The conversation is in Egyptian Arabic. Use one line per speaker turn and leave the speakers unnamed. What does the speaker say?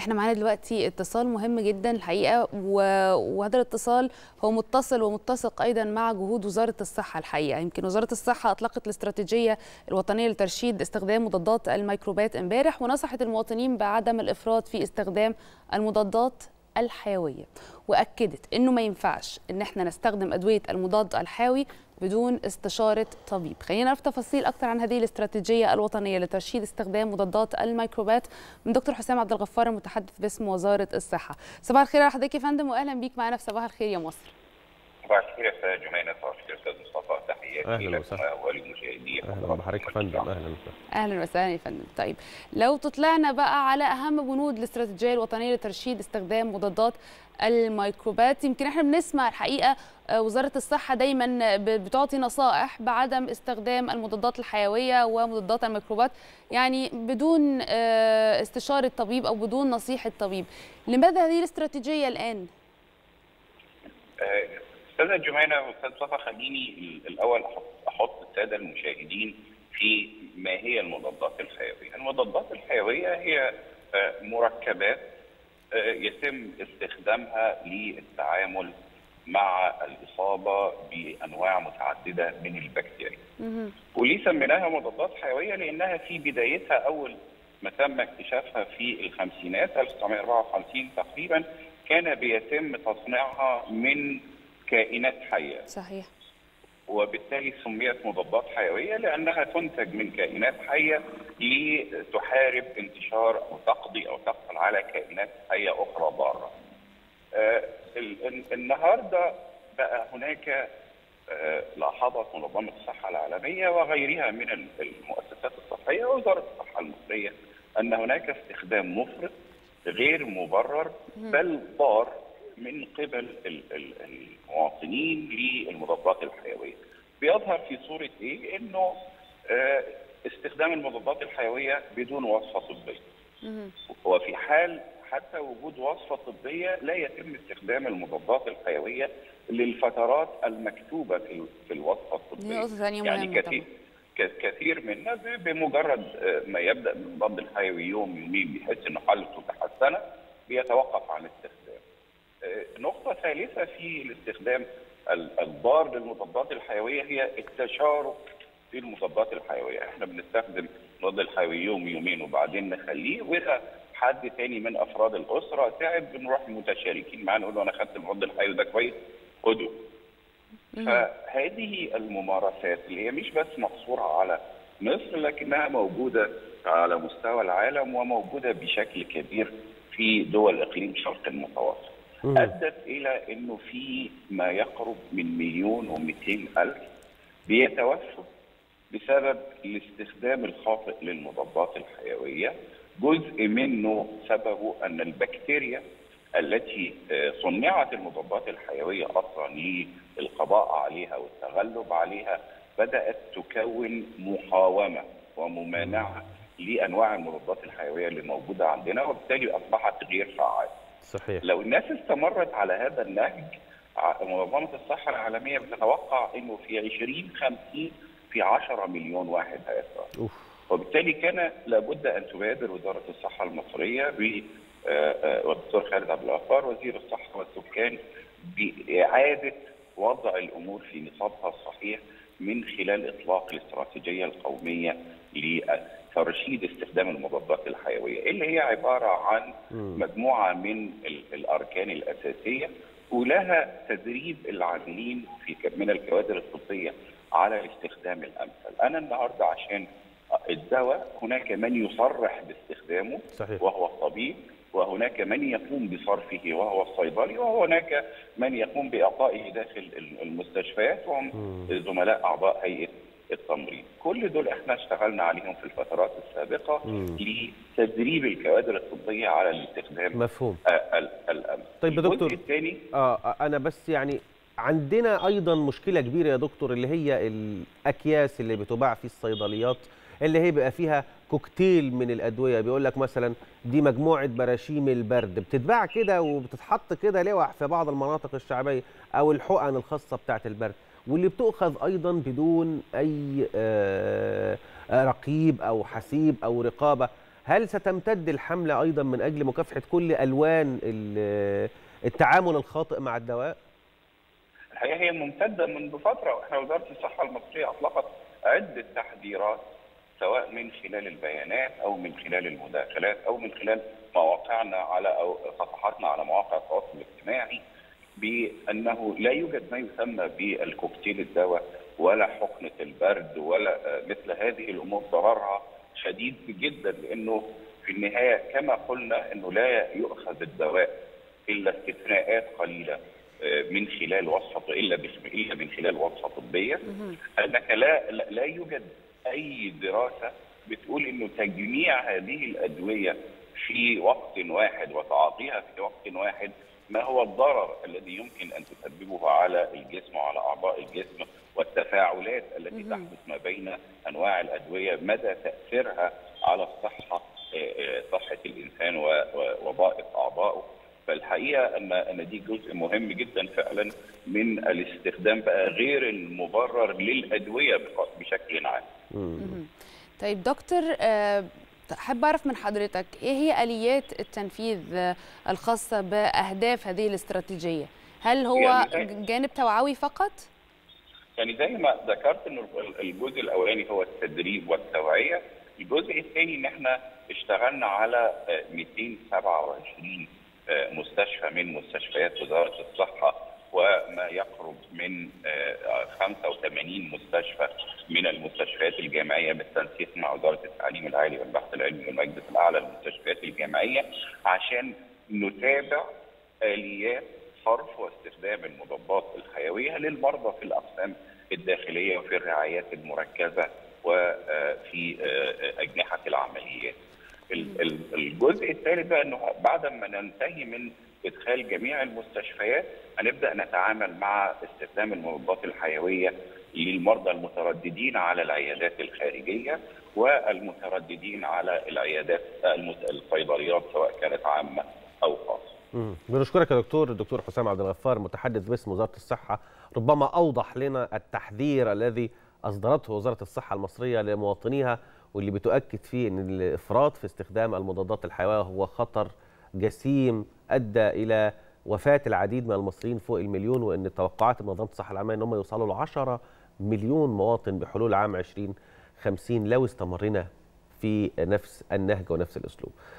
احنا معانا دلوقتي اتصال مهم جدا الحقيقه و- وهذا الاتصال هو متصل ومتسق ايضا مع جهود وزاره الصحه الحقيقه يمكن وزاره الصحه اطلقت الاستراتيجيه الوطنيه لترشيد استخدام مضادات الميكروبات امبارح ونصحت المواطنين بعدم الافراط في استخدام المضادات الحيويه واكدت انه ما ينفعش ان احنا نستخدم ادويه المضاد الحيوي بدون استشاره طبيب خلينا نعرف تفاصيل اكثر عن هذه الاستراتيجيه الوطنيه لترشيد استخدام مضادات الميكروبات من دكتور حسام عبد الغفار المتحدث باسم وزاره الصحه صباح الخير على حضرتك يا فندم واهلا بيك معنا في صباح الخير يا مصر
صباح الخير يا استاذ جمانة صباح الخير استاذ مصطفى تحياتي
أهلا
لكم
وسهلا.
ولمشاهدي
اهلا بحضرتك يا فندم اهلا وسهلا
اهلا وسهلا يا فندم طيب لو تطلعنا بقى على اهم بنود الاستراتيجيه الوطنيه لترشيد استخدام مضادات الميكروبات يمكن احنا بنسمع الحقيقه آه، وزاره الصحه دايما ب- بتعطي نصائح بعدم استخدام المضادات الحيويه ومضادات الميكروبات يعني بدون آه، استشاره طبيب او بدون نصيحه طبيب لماذا هذه الاستراتيجيه الان
آه، استاذ جمانة واستاذ مصطفى خليني ال- الاول احط احط الساده المشاهدين في ما هي المضادات الحيويه. المضادات الحيويه هي آه، مركبات آه، يتم استخدامها للتعامل مع الاصابه بانواع متعدده من البكتيريا.
مهم.
وليه سميناها مضادات حيويه؟ لانها في بدايتها اول ما تم اكتشافها في الخمسينات 1954 تقريبا كان بيتم تصنيعها من كائنات حيه
صحيح
وبالتالي سميت مضادات حيويه لانها تنتج من كائنات حيه لتحارب انتشار او تقضي او تقتل على كائنات حيه اخرى ضاره. آه، ال- ال- النهارده بقى هناك آه، لاحظت منظمه الصحه العالميه وغيرها من ال- المؤسسات الصحيه ووزاره الصحه المصريه ان هناك استخدام مفرط غير مبرر بل ضار من قبل ال- ال- المواطنين للمضادات الحيويه. بيظهر في صوره ايه؟ انه آه، استخدام المضادات الحيويه بدون وصفه طبيه.
مهم.
وفي حال حتى وجود وصفه طبيه لا يتم استخدام المضادات الحيويه للفترات المكتوبه في في الوصفه
دي
الطبيه.
نقطه ثانيه
يعني
مهمه
كثير
طبعا
ك- كثير منا ب- بمجرد آه، ما يبدا بالمضاد الحيوي يوم يومين بيحس انه حالته تحسنت بيتوقف عن الاستخدام. آه، نقطه ثالثه في الاستخدام ال- الضار للمضادات الحيويه هي التشارك في المضادات الحيويه، احنا بنستخدم المضاد الحيوي يوم يومين وبعدين نخليه واذا حد تاني من افراد الاسره تعب بنروح متشاركين معاه نقول له انا خدت المضاد الحيوي ده كويس خده فهذه الممارسات اللي هي مش بس مقصورة على مصر لكنها موجودة على مستوى العالم وموجودة بشكل كبير في دول إقليم شرق المتوسط
مم.
أدت إلى أنه في ما يقرب من مليون ومئتين ألف بيتوفوا بسبب الاستخدام الخاطئ للمضادات الحيوية جزء منه سببه أن البكتيريا التي آه، صنعت المضادات الحيوية أصلا للقضاء عليها والتغلب عليها بدأت تكون مقاومة وممانعة لأنواع المضادات الحيوية اللي موجودة عندنا وبالتالي أصبحت غير فعالة
صحيح
لو الناس استمرت على هذا النهج ع- منظمة الصحة العالمية بتتوقع انه في 2050 في 10 مليون واحد هيتوفى
اوف
وبالتالي كان لابد ان تبادر وزارة الصحة المصرية ب آه، آه، والدكتور خالد عبد الغفار وزير الصحة والسكان بإعادة وضع الأمور في نصابها الصحيح من خلال إطلاق الاستراتيجية القومية لترشيد استخدام المضادات الحيوية اللي هي عبارة عن
مم.
مجموعة من ال- الأركان الأساسية ولها تدريب العاملين في ك- من الكوادر الطبية على الاستخدام الأمثل أنا النهاردة عشان الدواء هناك من يصرح باستخدامه
صحيح
وهو الطبيب وهناك من يقوم بصرفه وهو الصيدلي وهناك من يقوم بإعطائه داخل ال- المستشفيات وهم
مم.
زملاء أعضاء هيئة التمريض كل دول احنا اشتغلنا عليهم في الفترات السابقة
مم.
لتدريب الكوادر الطبية على الاستخدام
مفهوم
آه، ال- الأمن
طيب يا
الجزء
دكتور.
الثاني
اه انا بس يعني عندنا ايضا مشكله كبيره يا دكتور اللي هي الاكياس اللي بتباع في الصيدليات اللي هي بيبقى فيها كوكتيل من الادويه بيقول لك مثلا دي مجموعه براشيم البرد بتتباع كده وبتتحط كده لوح في بعض المناطق الشعبيه او الحقن الخاصه بتاعه البرد واللي بتؤخذ ايضا بدون اي آه، آه، رقيب او حسيب او رقابه هل ستمتد الحمله ايضا من اجل مكافحه كل الوان ال- التعامل الخاطئ مع الدواء
الحقيقه هي ممتده منذ فتره واحنا وزاره الصحه المصريه اطلقت عده تحذيرات سواء من خلال البيانات او من خلال المداخلات او من خلال مواقعنا على او صفحاتنا على مواقع التواصل الاجتماعي بانه لا يوجد ما يسمى بالكوكتيل الدواء ولا حقنه البرد ولا آه، مثل هذه الامور ضررها شديد جدا لانه في النهايه كما قلنا انه لا يؤخذ الدواء الا استثناءات قليله آه، من خلال وصفه الا باسم الا من خلال وصفه طبيه انك لا لا لا يوجد اي دراسه بتقول انه تجميع هذه الادويه في وقت واحد وتعاطيها في وقت واحد ما هو الضرر الذي يمكن ان تسببه على الجسم وعلى اعضاء الجسم والتفاعلات التي تحدث ما بين انواع الادويه مدى تاثيرها على الصحه آه، آه، صحه الانسان و- و- وبائق اعضائه فالحقيقه ان ان دي جزء مهم جدا فعلا من الاستخدام بقى غير المبرر للادويه بق- بشكل عام.
طيب دكتور آه، احب اعرف من حضرتك ايه هي اليات التنفيذ آه، الخاصه باهداف هذه الاستراتيجيه هل هو
يعني-
جانب توعوي فقط
يعني زي ما ذكرت ان الجزء الاولاني هو التدريب والتوعيه، الجزء الثاني ان احنا اشتغلنا على آه، 227 آه، مستشفى من مستشفيات وزاره الصحه وما يقرب من آه، 85 مستشفى من المستشفيات الجامعيه بالتنسيق مع وزاره التعليم العالي والبحث العلمي والمجلس الاعلى للمستشفيات الجامعيه عشان نتابع اليات صرف واستخدام المضادات الحيويه للمرضى في الاقسام الداخليه وفي الرعايات المركزه وفي اجنحه العمليات. ال- ال- الجزء الثالث بقى انه بعد ما ننتهي من ادخال جميع المستشفيات هنبدا نتعامل مع استخدام المضادات الحيويه للمرضى المترددين على العيادات الخارجيه والمترددين على العيادات المت- الصيدليات سواء كانت عامه او خاصه.
مم. بنشكرك يا دكتور الدكتور حسام عبد الغفار متحدث باسم وزاره الصحه ربما اوضح لنا التحذير الذي اصدرته وزاره الصحه المصريه لمواطنيها واللي بتؤكد فيه ان الافراط في استخدام المضادات الحيويه هو خطر جسيم ادى الى وفاه العديد من المصريين فوق المليون وان توقعات منظمه الصحه العالميه ان هم يوصلوا ل 10 مليون مواطن بحلول عام 2050 لو استمرنا في نفس النهج ونفس الاسلوب